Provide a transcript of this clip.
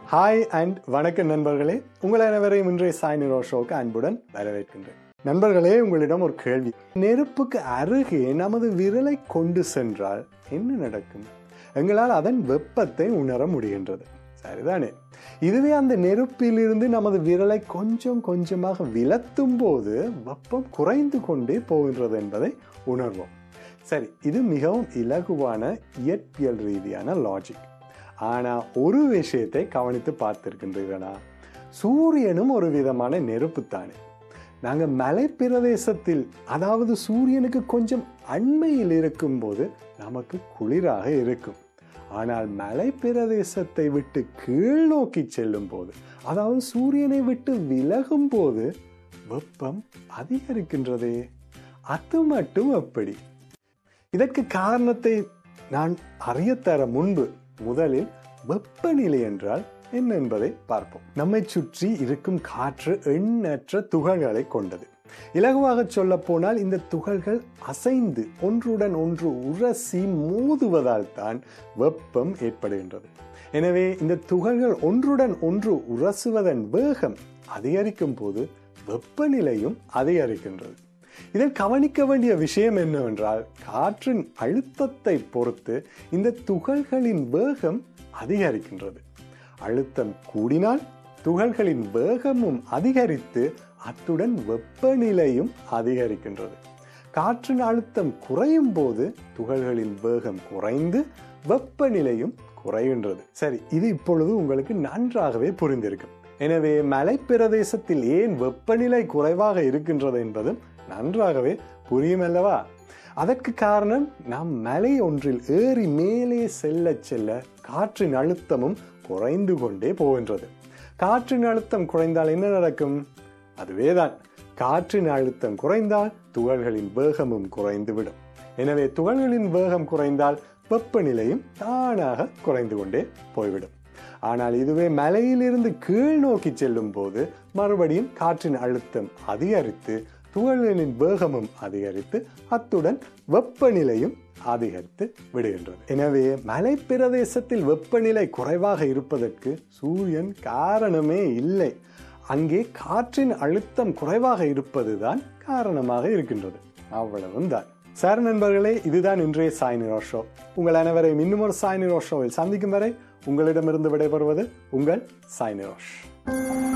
hi and வணக்கம் நண்பர்களே உங்கள் அனைவரையும் இன்றைய சாய் நிரோ ஷோக்கு அன்புடன் வரவேற்கின்றேன் நண்பர்களே உங்களிடம் ஒரு கேள்வி நெருப்புக்கு அருகே நமது விரலை கொண்டு சென்றால் என்ன நடக்கும் எங்களால் அதன் வெப்பத்தை உணர முடிகின்றது சரிதானே இதுவே அந்த நெருப்பிலிருந்து நமது விரலை கொஞ்சம் கொஞ்சமாக விலத்தும் போது வெப்பம் குறைந்து கொண்டே போகின்றது என்பதை உணர்வோம் சரி இது மிகவும் இலகுவான இயற்பியல் ரீதியான லாஜிக் ஆனா ஒரு விஷயத்தை கவனித்து பார்த்திருக்கின்றீர்களா சூரியனும் ஒரு விதமான நெருப்பு தானே நாங்க மலை பிரதேசத்தில் அதாவது சூரியனுக்கு கொஞ்சம் அண்மையில் இருக்கும்போது நமக்கு குளிராக இருக்கும் ஆனால் மலை பிரதேசத்தை விட்டு கீழ் நோக்கி செல்லும் போது அதாவது சூரியனை விட்டு விலகும் போது வெப்பம் அதிகரிக்கின்றதே அது மட்டும் எப்படி இதற்கு காரணத்தை நான் அறியத்தர முன்பு முதலில் வெப்பநிலை என்றால் என்ன என்பதை பார்ப்போம் நம்மை சுற்றி இருக்கும் காற்று எண்ணற்ற துகள்களை கொண்டது இலகுவாக சொல்ல போனால் இந்த துகள்கள் அசைந்து ஒன்றுடன் ஒன்று உரசி மோதுவதால் தான் வெப்பம் ஏற்படுகின்றது எனவே இந்த துகள்கள் ஒன்றுடன் ஒன்று உரசுவதன் வேகம் அதிகரிக்கும் போது வெப்பநிலையும் அதிகரிக்கின்றது இதில் கவனிக்க வேண்டிய விஷயம் என்னவென்றால் காற்றின் அழுத்தத்தை பொறுத்து இந்த துகள்களின் வேகம் அதிகரிக்கின்றது அழுத்தம் கூடினால் துகள்களின் வேகமும் அதிகரித்து அத்துடன் வெப்பநிலையும் அதிகரிக்கின்றது காற்றின் அழுத்தம் குறையும் போது துகள்களின் வேகம் குறைந்து வெப்பநிலையும் குறைகின்றது சரி இது இப்பொழுது உங்களுக்கு நன்றாகவே புரிந்திருக்கும் எனவே மலை பிரதேசத்தில் ஏன் வெப்பநிலை குறைவாக இருக்கின்றது என்பதும் நன்றாகவே புரியும் அல்லவா அதற்கு காரணம் நாம் மலை ஒன்றில் ஏறி மேலே செல்ல செல்ல காற்றின் அழுத்தமும் குறைந்து கொண்டே போகின்றது காற்றின் அழுத்தம் குறைந்தால் என்ன நடக்கும் அதுவேதான் காற்றின் அழுத்தம் குறைந்தால் துகள்களின் வேகமும் குறைந்துவிடும் எனவே துகள்களின் வேகம் குறைந்தால் வெப்பநிலையும் தானாக குறைந்து கொண்டே போய்விடும் ஆனால் இதுவே மலையிலிருந்து கீழ் நோக்கி செல்லும் போது மறுபடியும் காற்றின் அழுத்தம் அதிகரித்து துகள்களின் வேகமும் அதிகரித்து அத்துடன் வெப்பநிலையும் அதிகரித்து விடுகின்றது எனவே மலை பிரதேசத்தில் வெப்பநிலை குறைவாக இருப்பதற்கு சூரியன் காரணமே இல்லை அங்கே காற்றின் அழுத்தம் குறைவாக இருப்பதுதான் காரணமாக இருக்கின்றது அவ்வளவும் தான் சார் நண்பர்களே இதுதான் இன்றைய சாய் நிரோ ஷோ உங்கள் அனைவரையும் இன்னும் ஒரு சாய் நிரோ ஷோவில் சந்திக்கும் வரை உங்களிடமிருந்து விடைபெறுவது உங்கள் சாய் நிரோஷ்